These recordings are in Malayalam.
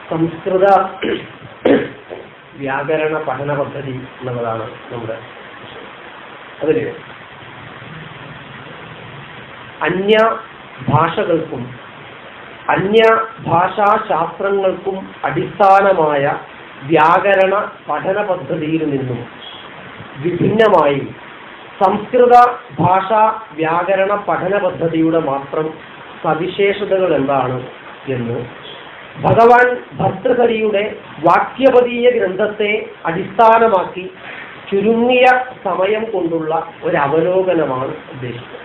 സംസ്കൃത വ്യാകരണ പഠന പദ്ധതി എന്നുള്ളതാണ് നമ്മുടെ അതിൽ അന്യ ഭാഷകൾക്കും അന്യ ഭാഷാശാസ്ത്രങ്ങൾക്കും അടിസ്ഥാനമായ വ്യാകരണ പഠന പദ്ധതിയിൽ നിന്നും വിഭിന്നമായി സംസ്കൃത ഭാഷാ വ്യാകരണ പഠന പദ്ധതിയുടെ മാത്രം സവിശേഷതകൾ എന്താണ് എന്ന് ഭഗവാൻ ഭർതൃഹരിയുടെ വാക്യപതീയ ഗ്രന്ഥത്തെ അടിസ്ഥാനമാക്കി ചുരുങ്ങിയ സമയം കൊണ്ടുള്ള ഒരു അവലോകനമാണ് ഉദ്ദേശിക്കുന്നത്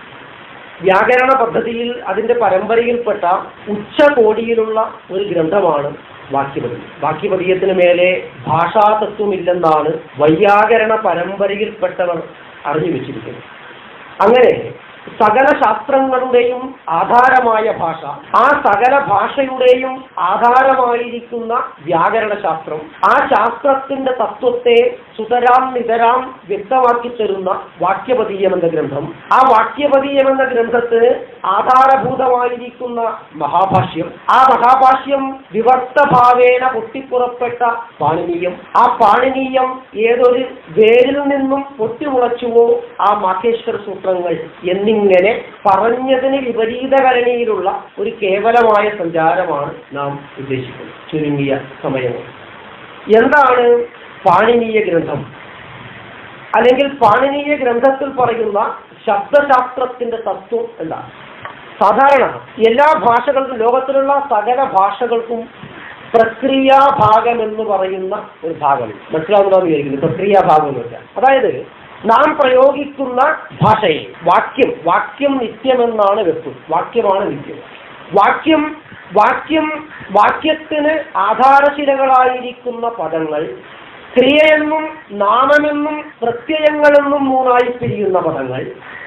വ്യാകരണ പദ്ധതിയിൽ അതിന്റെ പരമ്പരയിൽപ്പെട്ട ഉച്ചകോടിയിലുള്ള ഒരു ഗ്രന്ഥമാണ് വാക്യപതി വാക്യപതീയത്തിന് മേലെ ഭാഷാതത്വമില്ലെന്നാണ് വൈയാകരണ പരമ്പരയിൽപ്പെട്ടവർ അറിഞ്ഞു വെച്ചിരിക്കുന്നത് അങ്ങനെ സകല ശാസ്ത്രങ്ങളുടെയും ആധാരമായ ഭാഷ ആ സകല ഭാഷയുടെയും ആധാരമായിരിക്കുന്ന വ്യാകരണ ശാസ്ത്രം ആ ശാസ്ത്രത്തിന്റെ തത്വത്തെ സുതരാം നിതരാം വ്യക്തമാക്കി തരുന്ന വാക്യപതീയം എന്ന ഗ്രന്ഥം ആ വാക്യപതീയം എന്ന ഗ്രന്ഥത്തിന് ആധാരഭൂതമായിരിക്കുന്ന മഹാഭാഷ്യം ആ മഹാഭാഷ്യം വിവർത്തഭാവേന പൊട്ടിപ്പുറപ്പെട്ട പാണിനീയം ആ പാണിനീയം ഏതൊരു വേരിൽ നിന്നും പൊട്ടിമുളച്ചുവോ ആ മാഹേശ്വര സൂത്രങ്ങൾ എന്നിങ്ങനെ പറഞ്ഞതിന് വിപരീതകരണിയിലുള്ള ഒരു കേവലമായ സഞ്ചാരമാണ് നാം ഉദ്ദേശിക്കുന്നത് ചുരുങ്ങിയ സമയം എന്താണ് പാണിനീയ ഗ്രന്ഥം അല്ലെങ്കിൽ പാണിനീയ ഗ്രന്ഥത്തിൽ പറയുന്ന ശബ്ദശാസ്ത്രത്തിന്റെ തത്വം എന്താണ് സാധാരണ എല്ലാ ഭാഷകൾക്കും ലോകത്തിലുള്ള സകല ഭാഷകൾക്കും പ്രക്രിയാഭാഗം എന്ന് പറയുന്ന ഒരു ഭാഗം മനസ്സിലാവുന്നതെന്ന് വിചാരിക്കുന്നു പ്രക്രിയാഭാഗം എന്ന് വെച്ചാൽ അതായത് നാം പ്രയോഗിക്കുന്ന ഭാഷയെ വാക്യം വാക്യം നിത്യമെന്നാണ് വെപ്പ് വാക്യമാണ് നിത്യം വാക്യം വാക്യം വാക്യത്തിന് ആധാരശിലകളായിരിക്കുന്ന പദങ്ങൾ ക്രിയയെന്നും നാമമെന്നും പ്രത്യയങ്ങളെന്നും മൂന്നായി പിരിയുന്ന പദങ്ങൾ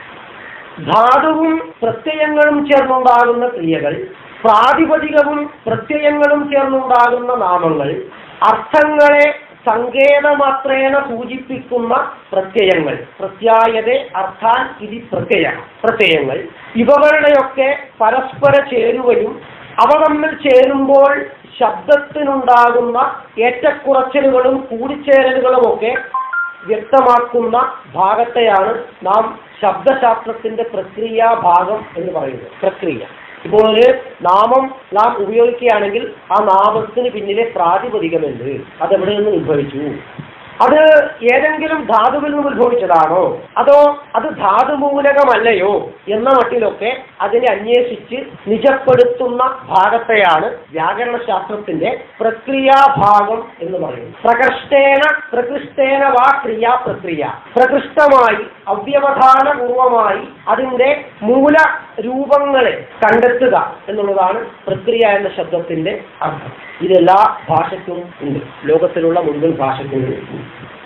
ധാതുവും പ്രത്യയങ്ങളും ചേർന്നുണ്ടാകുന്ന ക്രിയകൾ പ്രാതിപതികവും പ്രത്യയങ്ങളും ചേർന്നുണ്ടാകുന്ന നാമങ്ങൾ അർത്ഥങ്ങളെ സങ്കേതമാത്രേന സൂചിപ്പിക്കുന്ന പ്രത്യയങ്ങൾ പ്രത്യായതെ അർത്ഥാൻ ഇതി പ്രത്യയ പ്രത്യയങ്ങൾ ഇവകളുടെയൊക്കെ പരസ്പര ചേരുവയും അവ തമ്മിൽ ചേരുമ്പോൾ ശബ്ദത്തിനുണ്ടാകുന്ന ഏറ്റക്കുറച്ചിലുകളും കൂടിച്ചേരലുകളുമൊക്കെ വ്യക്തമാക്കുന്ന ഭാഗത്തെയാണ് നാം ശബ്ദശാസ്ത്രത്തിന്റെ പ്രക്രിയാ ഭാഗം എന്ന് പറയുന്നത് പ്രക്രിയ ഇപ്പോൾ ഒരു നാമം നാം ഉപയോഗിക്കുകയാണെങ്കിൽ ആ നാമത്തിന് പിന്നിലെ പ്രാതിപതികമുണ്ട് അതെവിടെ നിന്ന് ഉത്ഭവിച്ചു അത് ഏതെങ്കിലും ധാതുവിൽ നിന്ന് ഉത്ഭവിച്ചതാണോ അതോ അത് ധാതുമൂലകമല്ലയോ എന്ന മട്ടിലൊക്കെ അതിനെ അന്വേഷിച്ച് നിജപ്പെടുത്തുന്ന ഭാഗത്തെയാണ് വ്യാകരണ ശാസ്ത്രത്തിന്റെ പ്രക്രിയാഭാഗം എന്ന് പറയുന്നത് പ്രകൃഷ്ടേന പ്രകൃഷ്ടേന വാ ക്രിയാ പ്രക്രിയ പ്രകൃഷ്ടമായി അവ്യവധാനപൂർവമായി അതിന്റെ മൂല രൂപങ്ങളെ കണ്ടെത്തുക എന്നുള്ളതാണ് പ്രക്രിയ എന്ന ശബ്ദത്തിന്റെ അർത്ഥം ഇതെല്ലാ ഭാഷയ്ക്കും ഉണ്ട് ലോകത്തിലുള്ള മുഴുവൻ ഭാഷയ്ക്കും ഉണ്ട്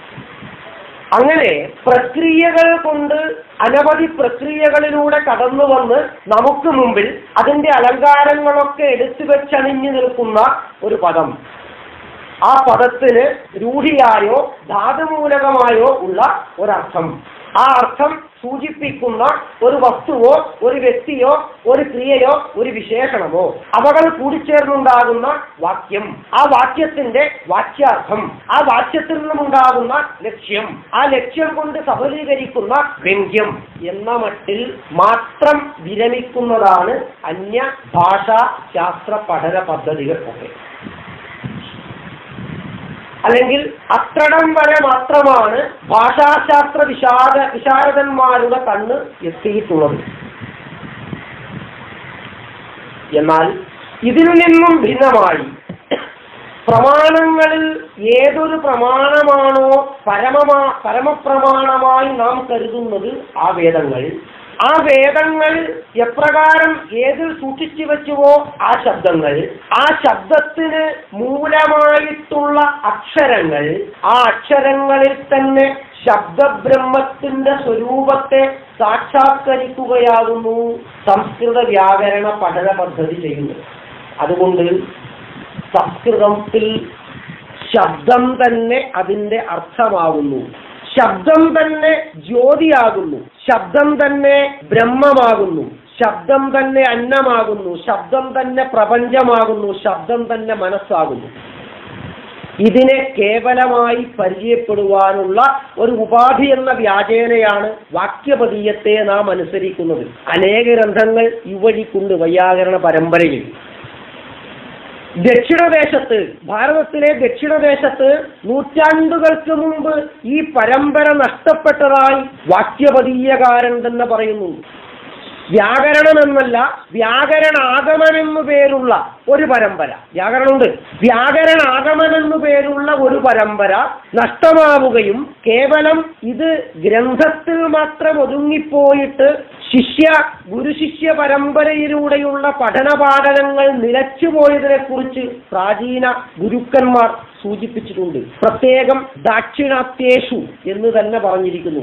അങ്ങനെ പ്രക്രിയകൾ കൊണ്ട് അനവധി പ്രക്രിയകളിലൂടെ കടന്നു വന്ന് നമുക്ക് മുമ്പിൽ അതിന്റെ അലങ്കാരങ്ങളൊക്കെ എടുത്തു വെച്ചണിഞ്ഞു നിൽക്കുന്ന ഒരു പദം ആ പദത്തിന് രൂഢിയായോ ധാതുമൂലകമായോ ഉള്ള ഒരർത്ഥം ആ അർത്ഥം സൂചിപ്പിക്കുന്ന ഒരു വസ്തുവോ ഒരു വ്യക്തിയോ ഒരു ക്രിയയോ ഒരു വിശേഷണമോ അവകൾ കൂടിച്ചേർന്നുണ്ടാകുന്ന വാക്യം ആ വാക്യത്തിന്റെ വാക്യാർത്ഥം ആ വാക്യത്തിൽ നിന്നുമുണ്ടാകുന്ന ലക്ഷ്യം ആ ലക്ഷ്യം കൊണ്ട് സഫലീകരിക്കുന്ന വ്യംഗ്യം എന്ന മട്ടിൽ മാത്രം വിരമിക്കുന്നതാണ് അന്യ ഭാഷാ ശാസ്ത്ര പഠന പദ്ധതികൾ ഒക്കെ അല്ലെങ്കിൽ അത്രടം വരെ മാത്രമാണ് ഭാഷാശാസ്ത്ര വിശാര വിശാരദന്മാരുടെ കണ്ണ് എത്തിയിട്ടുള്ളത് എന്നാൽ ഇതിൽ നിന്നും ഭിന്നമായി പ്രമാണങ്ങളിൽ ഏതൊരു പ്രമാണമാണോ പരമമാ പരമപ്രമാണമായി നാം കരുതുന്നത് ആ വേദങ്ങൾ ആ വേദങ്ങൾ എപ്രകാരം ഏതിൽ സൂക്ഷിച്ചു വെച്ചുവോ ആ ശബ്ദങ്ങൾ ആ ശബ്ദത്തിന് മൂലമായിട്ടുള്ള അക്ഷരങ്ങൾ ആ അക്ഷരങ്ങളിൽ തന്നെ ശബ്ദബ്രഹ്മത്തിന്റെ സ്വരൂപത്തെ സാക്ഷാത്കരിക്കുകയാകുന്നു സംസ്കൃത വ്യാകരണ പഠന പദ്ധതി ചെയ്യുന്നത് അതുകൊണ്ട് സംസ്കൃതത്തിൽ ശബ്ദം തന്നെ അതിന്റെ അർത്ഥമാകുന്നു ശബ്ദം തന്നെ ജ്യോതിയാകുന്നു ശബ്ദം തന്നെ ബ്രഹ്മമാകുന്നു ശബ്ദം തന്നെ അന്നമാകുന്നു ശബ്ദം തന്നെ പ്രപഞ്ചമാകുന്നു ശബ്ദം തന്നെ മനസ്സാകുന്നു ഇതിനെ കേവലമായി പരിചയപ്പെടുവാനുള്ള ഒരു ഉപാധി എന്ന വ്യാജേനയാണ് വാക്യപതീയത്തെ നാം അനുസരിക്കുന്നത് അനേക ഗ്രന്ഥങ്ങൾ ഇവഴിക്കുണ്ട് വൈയാകരണ പരമ്പരയിൽ ദക്ഷിണദേശത്ത് ഭാരതത്തിലെ ദക്ഷിണദേശത്ത് നൂറ്റാണ്ടുകൾക്ക് മുമ്പ് ഈ പരമ്പര നഷ്ടപ്പെട്ടതായി വാക്യപതീയകാരൻ തന്നെ പറയുന്നു വ്യാകരണമെന്നല്ല വ്യാകരണാഗമനെന്നു പേരുള്ള ഒരു പരമ്പര വ്യാകരണമുണ്ട് വ്യാകരണാഗമനെന്നു പേരുള്ള ഒരു പരമ്പര നഷ്ടമാവുകയും കേവലം ഇത് ഗ്രന്ഥത്തിൽ മാത്രം ഒതുങ്ങിപ്പോയിട്ട് ശിഷ്യ ഗുരുശിഷ്യ പരമ്പരയിലൂടെയുള്ള പഠനപാഠനങ്ങൾ നിലച്ചുപോയതിനെ കുറിച്ച് പ്രാചീന ഗുരുക്കന്മാർ സൂചിപ്പിച്ചിട്ടുണ്ട് പ്രത്യേകം ദാക്ഷിണാത്യേഷു എന്ന് തന്നെ പറഞ്ഞിരിക്കുന്നു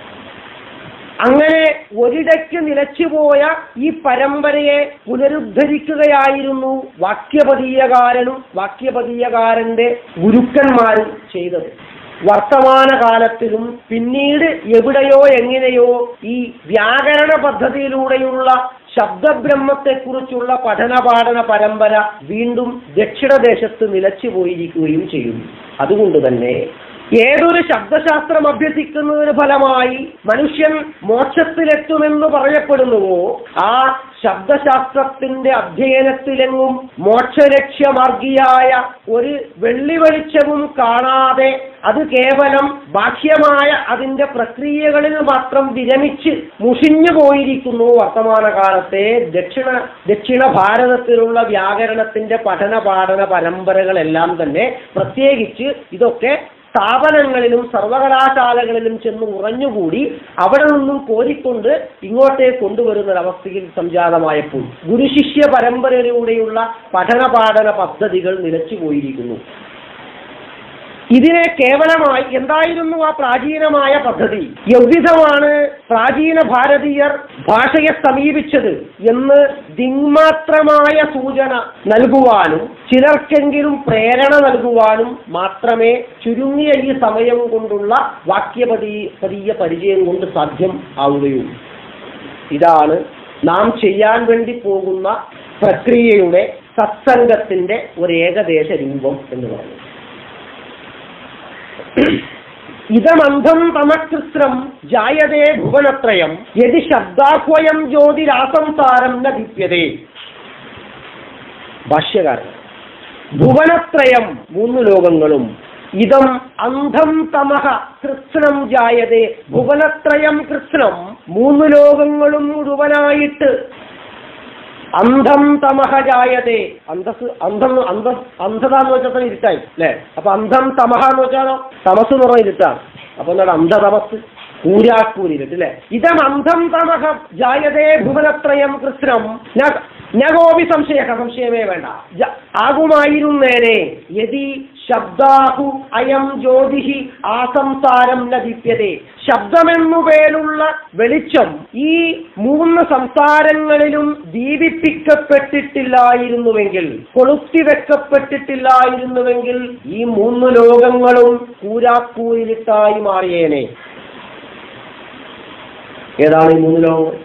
അങ്ങനെ ഒരിടയ്ക്ക് നിലച്ചുപോയ ഈ പരമ്പരയെ പുനരുദ്ധരിക്കുകയായിരുന്നു വാക്യപതീയകാരനും വാക്യപതീയകാരന്റെ ഗുരുക്കന്മാരും ചെയ്തത് വർത്തമാനകാലത്തിലും പിന്നീട് എവിടെയോ എങ്ങനെയോ ഈ വ്യാകരണ പദ്ധതിയിലൂടെയുള്ള ശബ്ദബ്രഹ്മത്തെക്കുറിച്ചുള്ള പഠനപാഠന പരമ്പര വീണ്ടും ദക്ഷിണദേശത്ത് നിലച്ചു പോയിരിക്കുകയും ചെയ്യുന്നു അതുകൊണ്ട് തന്നെ ഏതൊരു ശബ്ദശാസ്ത്രം അഭ്യസിക്കുന്നതിന് ഫലമായി മനുഷ്യൻ മോക്ഷത്തിലെത്തുമെന്ന് പറയപ്പെടുന്നുവോ ആ ശബ്ദശാസ്ത്രത്തിന്റെ അധ്യയനത്തിലെങ്ങും മോക്ഷലക്ഷ്യമാർഗിയായ ഒരു വെള്ളി വെളിച്ചവും കാണാതെ അത് കേവലം ബാഹ്യമായ അതിന്റെ പ്രക്രിയകളിൽ മാത്രം വിരമിച്ച് മുഷിഞ്ഞു പോയിരിക്കുന്നു വർത്തമാനകാലത്തെ ദക്ഷിണ ദക്ഷിണ ഭാരതത്തിലുള്ള വ്യാകരണത്തിന്റെ പഠന പാഠന പരമ്പരകളെല്ലാം തന്നെ പ്രത്യേകിച്ച് ഇതൊക്കെ സ്ഥാപനങ്ങളിലും സർവകലാശാലകളിലും ചെന്ന് ഉറഞ്ഞുകൂടി അവിടെ നിന്നും കോരിക്കൊണ്ട് ഇങ്ങോട്ടേക്ക് കൊണ്ടുവരുന്ന ഒരവസ്ഥയിൽ സംജാതമായപ്പോൾ ഗുരുശിഷ്യ പരമ്പരയിലൂടെയുള്ള പഠനപാഠന പദ്ധതികൾ നിലച്ചു പോയിരിക്കുന്നു ഇതിനെ കേവലമായി എന്തായിരുന്നു ആ പ്രാചീനമായ പദ്ധതി എவ்விധമാണ് പ്രാചീന ഭാരതീയർ ഭാഷയെ സമീപിച്ചത് എന്ന് ദിങ്മാത്രമായ സൂചന നൽകുവാനും ചിലർക്കെങ്കിലും പ്രേരണ നൽകുവാനും മാത്രമേ ചുരുങ്ങിയ ഈ സമയം കൊണ്ടുള്ള വാക്യപതി പതിയ പരിചയം കൊണ്ട് സാധ്യം ആവുകയുള്ളൂ ഇതാണ് നാം ചെയ്യാൻ വേണ്ടി പോകുന്ന പ്രക്രിയയുടെ സത്സംഗത്തിന്റെ ഒരു ഏകദേശ രൂപം എന്ന് പറയുന്നത് ഇതമന്ധം തമകൃത്രം ജായതേ ഭുവനത്രയം യതി ശബ്ദാഹ്വയം ജ്യോതിരാസംസാരം ന ദീപ്യതേ ഭാഷ്യകാരൻ ഭുവനത്രയം മൂന്ന് ലോകങ്ങളും ഇതം അന്ധം തമഹ കൃത്സ്നം ജായതേ ഭുവനത്രയം കൃത്സ്നം മൂന്ന് ലോകങ്ങളും മുഴുവനായിട്ട് അന്ധം തമഹ ജായതേ അന്തസ് അന്ധം അന്ധ അന്ധത എന്ന് വെച്ചാൽ ഇരുട്ടായി അല്ലേ അപ്പൊ അന്ധം തമഹ എന്ന് വെച്ചാലോ തമസ് എന്ന് പറഞ്ഞ ഇരുട്ടാണ് അപ്പൊ എന്താണ് അന്ധതമസ് കൂരാക്കൂരിട്ട് അല്ലേ ഇതം അന്ധം തമഹ ജായതേ ഭുവനത്രയം കൃത്സ്നം നഗോപി സംശയ സംശയമേ വേണ്ട ജ- ആകുമായിരുന്നേനെ യതി ശബ്ദാഹു അയം ജ്യോതിഹി ആസംസാരം ലഭിപ്യതേ ശബ്ദമെന്നു പേരുള്ള വെളിച്ചം ഈ മൂന്ന് സംസാരങ്ങളിലും ദീപിപ്പിക്കപ്പെട്ടിട്ടില്ലായിരുന്നുവെങ്കിൽ കൊളുത്തി വെക്കപ്പെട്ടിട്ടില്ലായിരുന്നുവെങ്കിൽ ഈ മൂന്ന് ലോകങ്ങളും കൂരാക്കൂരിട്ടായി മാറിയേനെ ഏതാണ് ഈ മൂന്ന് ലോകങ്ങൾ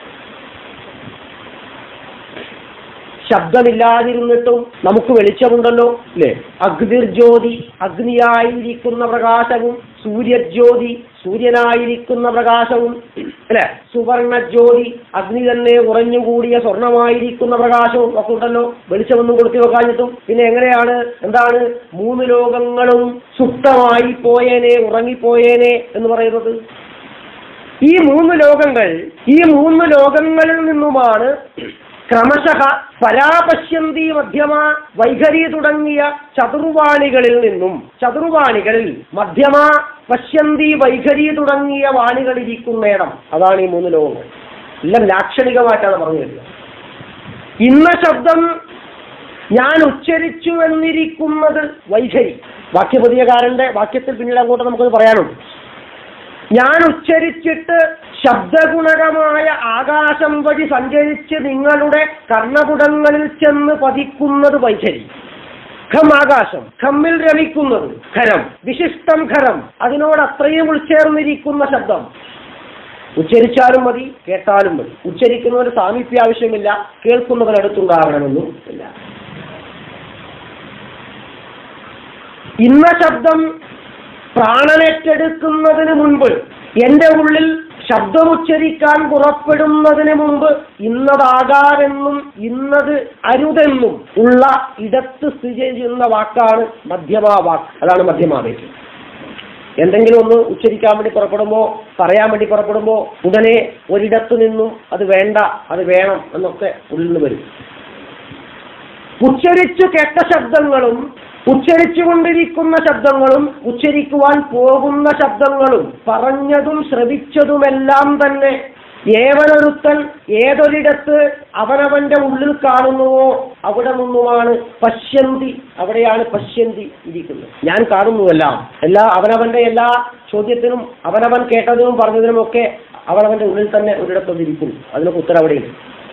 ശബ്ദമില്ലാതിരുന്നിട്ടും നമുക്ക് വെളിച്ചമുണ്ടല്ലോ അല്ലേ അഗ്നിർജ്യോതി അഗ്നിയായിരിക്കുന്ന പ്രകാശവും സൂര്യജ്യോതി സൂര്യനായിരിക്കുന്ന പ്രകാശവും അല്ലെ സുവർണജ്യോതി അഗ്നി തന്നെ ഉറഞ്ഞുകൂടിയ സ്വർണമായിരിക്കുന്ന പ്രകാശവും ഒക്കെ ഉണ്ടല്ലോ വെളിച്ചമൊന്നും കൊടുത്തി വെക്കാഞ്ഞിട്ടും പിന്നെ എങ്ങനെയാണ് എന്താണ് മൂന്ന് ലോകങ്ങളും സുപ്തമായി പോയേനെ ഉറങ്ങിപ്പോയേനെ എന്ന് പറയുന്നത് ഈ മൂന്ന് ലോകങ്ങൾ ഈ മൂന്ന് ലോകങ്ങളിൽ നിന്നുമാണ് ക്രമശഃ പരാപശ്യന്തി മധ്യമ വൈഖരി തുടങ്ങിയ ചതുർവാണികളിൽ നിന്നും ചതുർവാണികളിൽ മധ്യമ പശ്യന്തി വൈഖരി തുടങ്ങിയ വാണികളിരിക്കുന്നിടം അതാണ് ഈ മൂന്ന് ലോകങ്ങൾ എല്ലാം ലാക്ഷണികമായിട്ടാണ് പറഞ്ഞു തരുന്നത് ഇന്ന ശബ്ദം ഞാൻ ഉച്ചരിച്ചു എന്നിരിക്കുന്നത് വൈഖരി വാക്യപതിയകാരന്റെ വാക്യത്തിൽ പിന്നീട് അങ്ങോട്ട് നമുക്കത് പറയാനുണ്ട് ഞാൻ ഉച്ചരിച്ചിട്ട് ശബ്ദഗുണകമായ ആകാശം വഴി സഞ്ചരിച്ച് നിങ്ങളുടെ കർണപുടങ്ങളിൽ ചെന്ന് പതിക്കുന്നത് വൈഖരി ഖം ആകാശം ഖമ്മിൽ രമിക്കുന്നത് ഖരം വിശിഷ്ടം ഖരം അതിനോട് അത്രയും ഉൾച്ചേർന്നിരിക്കുന്ന ശബ്ദം ഉച്ചരിച്ചാലും മതി കേട്ടാലും മതി ഉച്ചരിക്കുന്നവന് സാമീപ്യ ആവശ്യമില്ല കേൾക്കുന്നവൻ അടുത്തുണ്ടാകണമെന്നും ഇല്ല ഇന്ന ശബ്ദം പ്രാണനേറ്റെടുക്കുന്നതിന് മുൻപ് എന്റെ ഉള്ളിൽ ശബ്ദമുച്ചരിക്കാൻ പുറപ്പെടുന്നതിന് മുമ്പ് ഇന്നതാകാരെന്നും ഇന്നത് അരുതെന്നും ഉള്ള ഇടത്ത് സ്ഥിതി ചെയ്യുന്ന വാക്കാണ് മധ്യമാ വാക്ക് അതാണ് മധ്യമാവേശം എന്തെങ്കിലും ഒന്ന് ഉച്ചരിക്കാൻ വേണ്ടി പുറപ്പെടുമ്പോൾ പറയാൻ വേണ്ടി പുറപ്പെടുമ്പോൾ ഉടനെ ഒരിടത്തു നിന്നും അത് വേണ്ട അത് വേണം എന്നൊക്കെ ഉള്ളിൽ നിന്ന് വരും ഉച്ചരിച്ചു കേട്ട ശബ്ദങ്ങളും ഉച്ചരിച്ചുകൊണ്ടിരിക്കുന്ന ശബ്ദങ്ങളും ഉച്ചരിക്കുവാൻ പോകുന്ന ശബ്ദങ്ങളും പറഞ്ഞതും ശ്രവിച്ചതുമെല്ലാം തന്നെ ഏവനൊരുത്തൻ ഏതൊരിടത്ത് അവനവന്റെ ഉള്ളിൽ കാണുന്നുവോ അവിടെ നിന്നുമാണ് പശ്യന്തി അവിടെയാണ് പശ്യന്തി ഇരിക്കുന്നത് ഞാൻ കാണുന്നുവെല്ലാം എല്ലാ അവനവന്റെ എല്ലാ ചോദ്യത്തിനും അവനവൻ കേട്ടതിനും പറഞ്ഞതിനും ഒക്കെ അവനവന്റെ ഉള്ളിൽ തന്നെ ഒരിടത്ത് ഇരിക്കുന്നു അതിനൊക്കെ ഉത്തരം അവിടെയുണ്ട്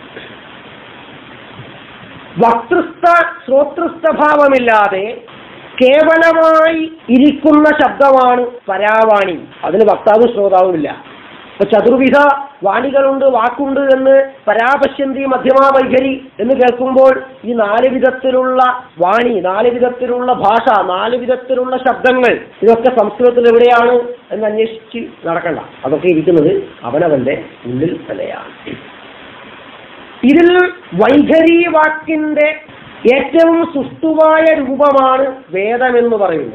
വക്തൃസ്ഥ ശ്രോതൃസ്ഥ ഭാവമില്ലാതെ കേവലമായി ഇരിക്കുന്ന ശബ്ദമാണ് പരാവാണി അതിന് വക്താവും ശ്രോതാവും ഇല്ല ഇപ്പൊ ചതുർവിധ വാണികളുണ്ട് വാക്കുണ്ട് എന്ന് പരാപശ്യന്തി മധ്യമാ വൈഖരി എന്ന് കേൾക്കുമ്പോൾ ഈ നാല് വിധത്തിലുള്ള വാണി നാല് വിധത്തിലുള്ള ഭാഷ നാല് വിധത്തിലുള്ള ശബ്ദങ്ങൾ ഇതൊക്കെ സംസ്കൃതത്തിൽ എവിടെയാണ് എന്ന് അന്വേഷിച്ച് നടക്കണ്ട അതൊക്കെ ഇരിക്കുന്നത് അവനവന്റെ ഉള്ളിൽ തന്നെയാണ് ഇതിൽ വൈഖരി വാക്കിന്റെ ഏറ്റവും സുഷ്ടുവായ രൂപമാണ് വേദമെന്ന് പറയുന്നത്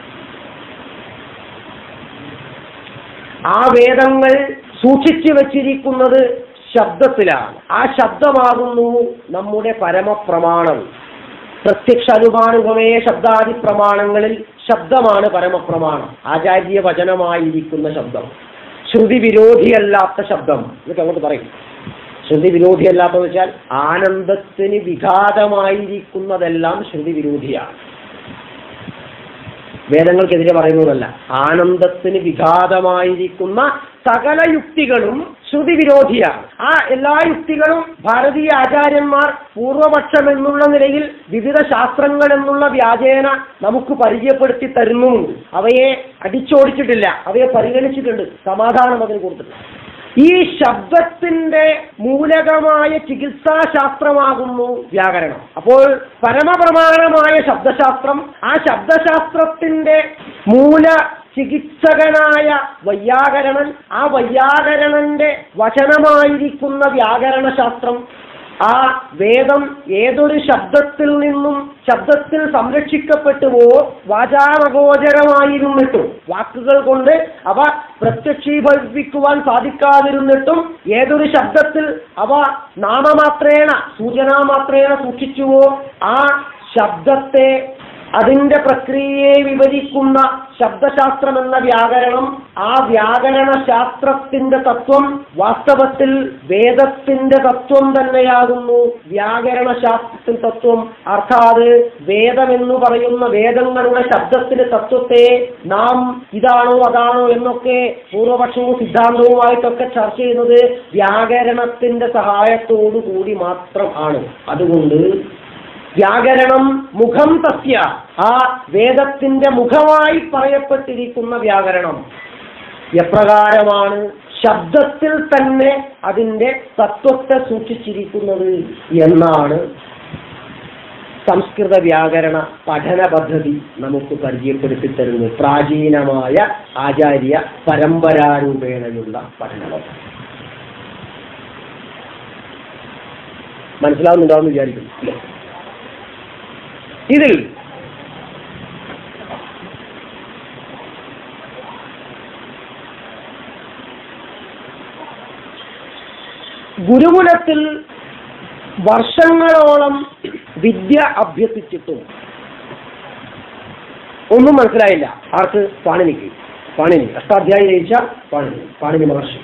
ആ വേദങ്ങൾ സൂക്ഷിച്ചു വച്ചിരിക്കുന്നത് ശബ്ദത്തിലാണ് ആ ശബ്ദമാകുന്നു നമ്മുടെ പരമപ്രമാണം പ്രത്യക്ഷ അനുമാനുഭവേ ശബ്ദാദി പ്രമാണങ്ങളിൽ ശബ്ദമാണ് പരമപ്രമാണം ആചാര്യ വചനമായിരിക്കുന്ന ശബ്ദം ശ്രുതി വിരോധിയല്ലാത്ത ശബ്ദം ഇതൊക്കെ അങ്ങോട്ട് പറയും ശ്രുതി വിരോധിയല്ലാത്തതെന്ന് വെച്ചാൽ ആനന്ദത്തിന് വിഘാതമായിരിക്കുന്നതെല്ലാം ശ്രുതി വിരോധിയാണ് വേദങ്ങൾക്കെതിരെ പറയുന്നതല്ല ആനന്ദത്തിന് വിഘാതമായിരിക്കുന്ന സകല യുക്തികളും ശ്രുതി വിരോധിയാണ് ആ എല്ലാ യുക്തികളും ഭാരതീയ ആചാര്യന്മാർ പൂർവപക്ഷം എന്നുള്ള നിലയിൽ വിവിധ ശാസ്ത്രങ്ങൾ എന്നുള്ള വ്യാജേന നമുക്ക് പരിചയപ്പെടുത്തി തരുന്നുമുണ്ട് അവയെ അടിച്ചോടിച്ചിട്ടില്ല അവയെ പരിഗണിച്ചിട്ടുണ്ട് സമാധാനം അതിന് കൊടുത്തിട്ടുണ്ട് ഈ ശബ്ദത്തിന്റെ മൂലകമായ ചികിത്സാശാസ്ത്രമാകുന്നു വ്യാകരണം അപ്പോൾ പരമപ്രമാണമായ ശബ്ദശാസ്ത്രം ആ ശബ്ദശാസ്ത്രത്തിന്റെ മൂല ചികിത്സകനായ വൈയാകരണൻ ആ വൈയാകരണന്റെ വചനമായിരിക്കുന്ന വ്യാകരണശാസ്ത്രം ആ വേദം ഏതൊരു ശബ്ദത്തിൽ നിന്നും ശബ്ദത്തിൽ സംരക്ഷിക്കപ്പെട്ടുവോ വാചാമഗോചരമായിരുന്നിട്ടും വാക്കുകൾ കൊണ്ട് അവ പ്രത്യക്ഷീഭവിക്കുവാൻ സാധിക്കാതിരുന്നിട്ടും ഏതൊരു ശബ്ദത്തിൽ അവ നാമമാത്രേണ സൂചനാമാത്രേണ സൂക്ഷിച്ചുവോ ആ ശബ്ദത്തെ അതിന്റെ പ്രക്രിയയെ വിവരിക്കുന്ന ശബ്ദശാസ്ത്രം എന്ന വ്യാകരണം ആ വ്യാകരണ ശാസ്ത്രത്തിന്റെ തത്വം വാസ്തവത്തിൽ വേദത്തിന്റെ തത്വം തന്നെയാകുന്നു വ്യാകരണ ശാസ്ത്രത്തിന്റെ തത്വം അർത്ഥാത് വേദമെന്ന് പറയുന്ന വേദങ്ങളുടെ ശബ്ദത്തിന്റെ തത്വത്തെ നാം ഇതാണോ അതാണോ എന്നൊക്കെ പൂർവപക്ഷവും സിദ്ധാന്തവുമായിട്ടൊക്കെ ചർച്ച ചെയ്യുന്നത് വ്യാകരണത്തിന്റെ സഹായത്തോടു കൂടി മാത്രം ആണ് അതുകൊണ്ട് വ്യാകരണം മുഖം തസ്യ ആ വേദത്തിന്റെ മുഖമായി പറയപ്പെട്ടിരിക്കുന്ന വ്യാകരണം എപ്രകാരമാണ് ശബ്ദത്തിൽ തന്നെ അതിന്റെ തത്വത്തെ സൂക്ഷിച്ചിരിക്കുന്നത് എന്നാണ് സംസ്കൃത വ്യാകരണ പഠന പദ്ധതി നമുക്ക് പരിചയപ്പെടുത്തി തരുന്നു പ്രാചീനമായ ആചാര്യ പരമ്പരാരൂപേണയുള്ള പഠന പദ്ധതി മനസ്സിലാവുന്നുണ്ടാവും വിചാരിക്കുന്നു ഇല്ലേ? ഇതിൽ ഗുരുകുലത്തിൽ വർഷങ്ങളോളം വിദ്യ അഭ്യസിച്ചിട്ടും ഒന്നും മനസ്സിലായില്ല ആർക്ക് പാണിനിക്ക് പാണിനി അഷ്ടാധ്യായി രചിച്ച പാണിനി പാണിനി മഹർഷി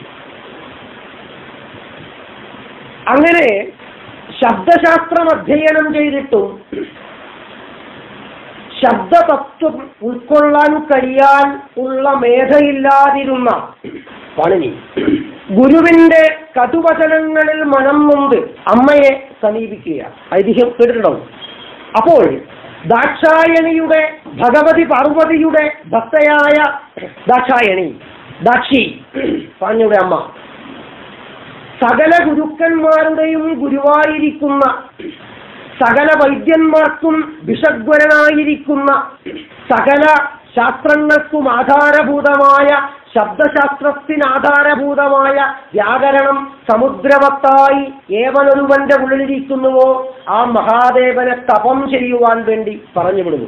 അങ്ങനെ ശബ്ദശാസ്ത്രം അധ്യയനം ചെയ്തിട്ടും ശബ്ദതത്വം ഉൾക്കൊള്ളാൻ കഴിയാൻ ഉള്ള മേധയില്ലാതിരുന്ന പാണിനി ഗുരുവിന്റെ കടുവചനങ്ങളിൽ മനം നൊന്ത് അമ്മയെ സമീപിക്കുകയാണ് ഐതിഹ്യം കേട്ടിട്ടുണ്ടാവും അപ്പോൾ ദാക്ഷായണിയുടെ ഭഗവതി പാർവതിയുടെ ഭക്തയായ ദാക്ഷായണി ദാക്ഷി പാണിയുടെ അമ്മ സകല ഗുരുക്കന്മാരുടെയും ഗുരുവായിരിക്കുന്ന സകല വൈദ്യന്മാർക്കും വിഷഗ്വരനായിരിക്കുന്ന സകല ശാസ്ത്രങ്ങൾക്കും ആധാരഭൂതമായ ശബ്ദശാസ്ത്രത്തിന് ആധാരഭൂതമായ വ്യാകരണം സമുദ്രവത്തായി ഏവനൊരുവന്റെ ഉള്ളിലിരിക്കുന്നുവോ ആ മഹാദേവനെ തപം ചെയ്യുവാൻ വേണ്ടി പറഞ്ഞു വിടുന്നു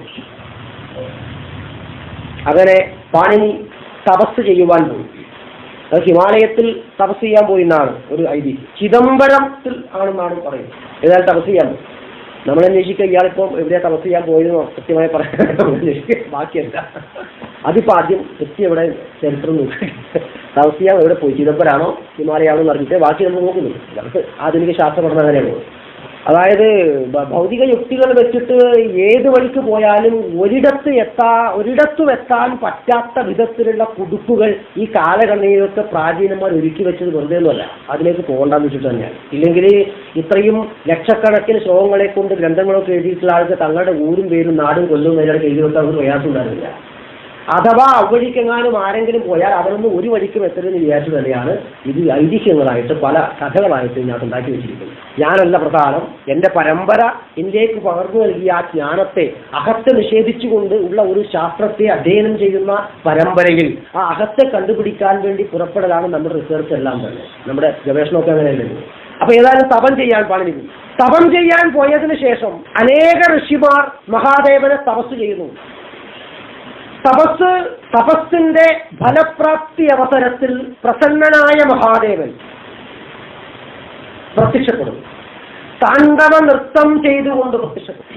അങ്ങനെ പാണിനി തപസ് ചെയ്യുവാൻ പോയി അത് ഹിമാലയത്തിൽ തപസ് ചെയ്യാൻ പോയി എന്നാണ് ഒരു ഐതിഹ്യം ചിദംബരത്തിൽ ആണെന്നാണ് പറയുന്നത് ഏതായാലും തപസ് ചെയ്യാൻ പോയി നമ്മൾ അന്വേഷിക്കുക ഇയാളിപ്പോൾ എവിടെയാ തപസ് ചെയ്യാൻ പോയതെന്നോ കൃത്യമായി പറയാൻ ബാക്കിയല്ല അതിപ്പോൾ ആദ്യം കൃത്യം എവിടെ ചരിത്രം നോക്കി തപസ് ചെയ്യാൻ എവിടെ പോയി ചിദംബരാണോ ഹിമാലയാണോ എന്ന് അറിഞ്ഞിട്ട് ബാക്കി നമ്മൾ നോക്കുന്നുണ്ട് നമുക്ക് ആധുനിക ശാസ്ത്ര പഠനം അങ്ങനെയാണ് അതായത് ഭ- ഭൗതിക യുക്തികൾ വെച്ചിട്ട് ഏത് വഴിക്ക് പോയാലും ഒരിടത്ത് എത്താ ഒരിടത്തും എത്താൻ പറ്റാത്ത വിധത്തിലുള്ള കുടുക്കുകൾ ഈ കാലഘട്ടങ്ങളിലൊക്കെ പ്രാചീനന്മാർ ഒരുക്കി വെച്ചത് വെറുതെ ഒന്നുമല്ല അതിലേക്ക് പോകണ്ടെന്ന് വെച്ചിട്ട് തന്നെയാണ് ഇല്ലെങ്കിൽ ഇത്രയും ലക്ഷക്കണക്കിന് ശ്ലോകങ്ങളെ കൊണ്ട് ഗ്രന്ഥങ്ങളൊക്കെ എഴുതിയിട്ടുള്ള ആൾക്ക് തങ്ങളുടെ ഊരും പേരും നാടും കൊല്ലും അതിനൊക്കെ എഴുതി വെക്കാൻ ഒരു പ്രയാസം ഉണ്ടായിരുന്നില്ല അഥവാ അവഴിക്കെങ്ങാനും ആരെങ്കിലും പോയാൽ അവരൊന്നും ഒരു വഴിക്കും എത്തരുതെന്ന് വിചാരിച്ചു തന്നെയാണ് ഇത് ഐതിഹ്യങ്ങളായിട്ട് പല കഥകളായിട്ട് ഇതിനകത്ത് ഉണ്ടാക്കി വെച്ചിരിക്കുന്നത് ഞാനല്ല പ്രധാനം എൻ്റെ പരമ്പര ഇന്ത്യക്ക് പകർന്നു നൽകിയ ആ ജ്ഞാനത്തെ അകത്തെ നിഷേധിച്ചുകൊണ്ട് ഉള്ള ഒരു ശാസ്ത്രത്തെ അധ്യയനം ചെയ്യുന്ന പരമ്പരയിൽ ആ അകത്തെ കണ്ടുപിടിക്കാൻ വേണ്ടി പുറപ്പെടലാണ് നമ്മുടെ റിസർച്ച് എല്ലാം തന്നെ നമ്മുടെ ഗവേഷണമൊക്കെ അങ്ങനെയല്ലേ അപ്പൊ ഏതായാലും തപം ചെയ്യാൻ പാടില്ല തപം ചെയ്യാൻ പോയതിനു ശേഷം അനേക ഋഷിമാർ മഹാദേവനെ തപസ് ചെയ്യുന്നു തപസ് തപസ്സിന്റെ ഫലപ്രാപ്തി അവസരത്തിൽ പ്രസന്നനായ മഹാദേവൻ പ്രത്യക്ഷപ്പെടും താണ്ഡവ നൃത്തം ചെയ്തുകൊണ്ട് പ്രത്യക്ഷപ്പെടും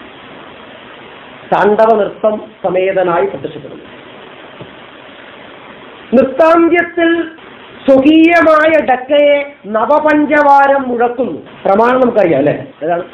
താണ്ഡവ നൃത്തം സമേതനായി പ്രത്യക്ഷപ്പെടുന്നു നൃത്താന്ത്യത്തിൽ സ്വകീയമായ ഡക്കയെ നവപഞ്ചവാരം മുഴക്കുന്നു പ്രമാണം നമുക്കറിയാം അല്ലേ ഏതാണ്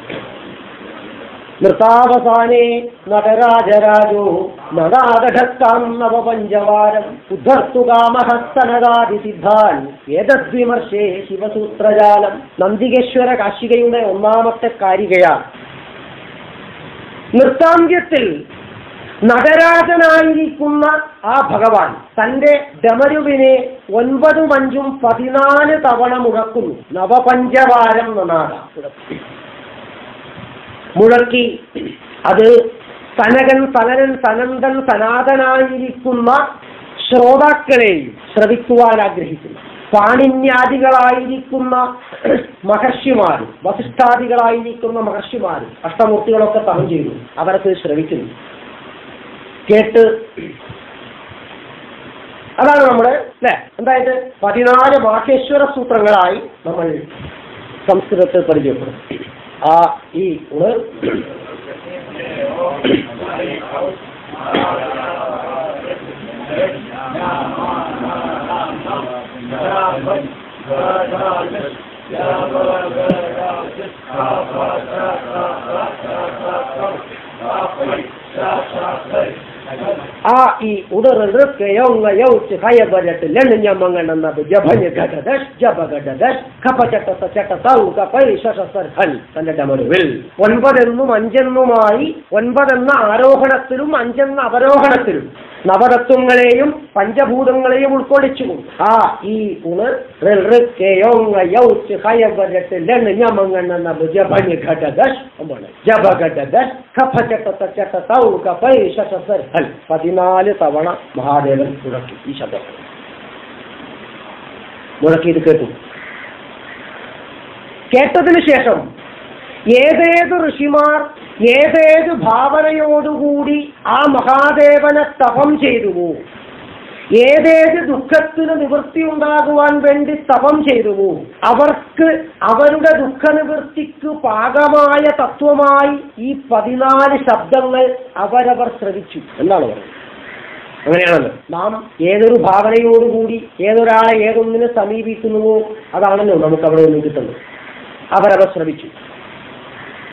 നൃത്താവസാനേ നടരാജരാജോ നടാകഠത്താം നവപഞ്ചവാരം ഉദ്ധർത്തുകാമഹസ്തനകാതിസിദ്ധാൻ ഏതദ്വിമർശേ ശിവസൂത്രജാലം നന്ദികേശ്വര കാശികയുടെ ഒന്നാമത്തെ കാരികയാണ് നൃത്താന്ത്യത്തിൽ നടരാജനായിരിക്കുന്ന ആ ഭഗവാൻ തന്റെ ഡമരുവിനെ ഒൻപതും അഞ്ചും പതിനാല് തവണ മുഴക്കുന്നു നവപഞ്ചവാരം നനാട മുഴക്കി അത് സനകൻ സനനൻ സനന്ദൻ സനാതനായിരിക്കുന്ന ശ്രോതാക്കളെയും ശ്രവിക്കുവാൻ ആഗ്രഹിക്കുന്നു പാണിന്യാദികളായിരിക്കുന്ന മഹർഷിമാരും വസിഷ്ഠാദികളായിരിക്കുന്ന മഹർഷിമാരും അഷ്ടമൂർത്തികളൊക്കെ തപം ചെയ്തു അവർക്ക് ഇത് ശ്രവിക്കുന്നു കേട്ട് അതാണ് നമ്മുടെ അല്ലെ എന്തായത് പതിനാല് മാഹേശ്വര സൂത്രങ്ങളായി നമ്മൾ സംസ്കൃതത്തിൽ പരിചയപ്പെടും ആ ഈ ഉണ് ആ ഈ ഉടറുകയൊങ്ങയൊച്ച് ഹയബരട്ട് ലെണ്ണിഞ്ഞമ്മങ്ങണെന്നത് ജഭഞ്ഞ് ഘടദശ് ജപ ഘടദശ് കപ ചട്ട സ ചട്ട തൗ കപൈ ശശസർ ഹൽ തന്റെ ഡമരുവിൽ ഒൻപതെന്നും അഞ്ചെന്നുമായി ഒൻപതെന്ന ആരോഹണത്തിലും അഞ്ചെന്ന അവരോഹണത്തിലും നവതത്വങ്ങളെയും പഞ്ചഭൂതങ്ങളെയും ഉൾക്കൊള്ളിച്ചുകൊണ്ട് ആ ഈ ഉണ് ഋക്കയൊങ്ങയൊച്ച് ഹയബരട്ട് ലെണ്ണിഞ്ഞമ്മങ്ങണെന്നത് ജഭഞ്ഞ് ഘടദശ് എന്താണ് ജപ ഘടദശ് കപ ചട്ട സ ചട്ട തൗ കപൈ ശശസർ ഹൽ പതിനാല് തവണ മഹാദേവൻ മുഴക്കി ഈ ശബ്ദം മുഴക്കി ഇത് കേട്ടു കേട്ടതിന് ശേഷം ഏതേത് ഋഷിമാർ ഏതേത് ഭാവനയോടുകൂടി ആ മഹാദേവനെ തപം ചെയ്തുവോ ഏതേത് ദുഃഖത്തിന് നിവൃത്തി ഉണ്ടാകുവാൻ വേണ്ടി തപം ചെയ്തുവോ അവർക്ക് അവരുടെ ദുഃഖനിവൃത്തിക്ക് പാകമായ തത്വമായി ഈ പതിനാല് ശബ്ദങ്ങൾ അവരവർ ശ്രവിച്ചു എന്നാണ് പറയുന്നത് അങ്ങനെയാണല്ലോ നാം ഏതൊരു ഭാവനയോടുകൂടി ഏതൊരാളെ ഏതൊന്നിനെ സമീപിക്കുന്നുവോ അതാണല്ലോ നമുക്ക് അവിടെ നിന്ന് കിട്ടുന്നത് അവരവർ ശ്രമിച്ചു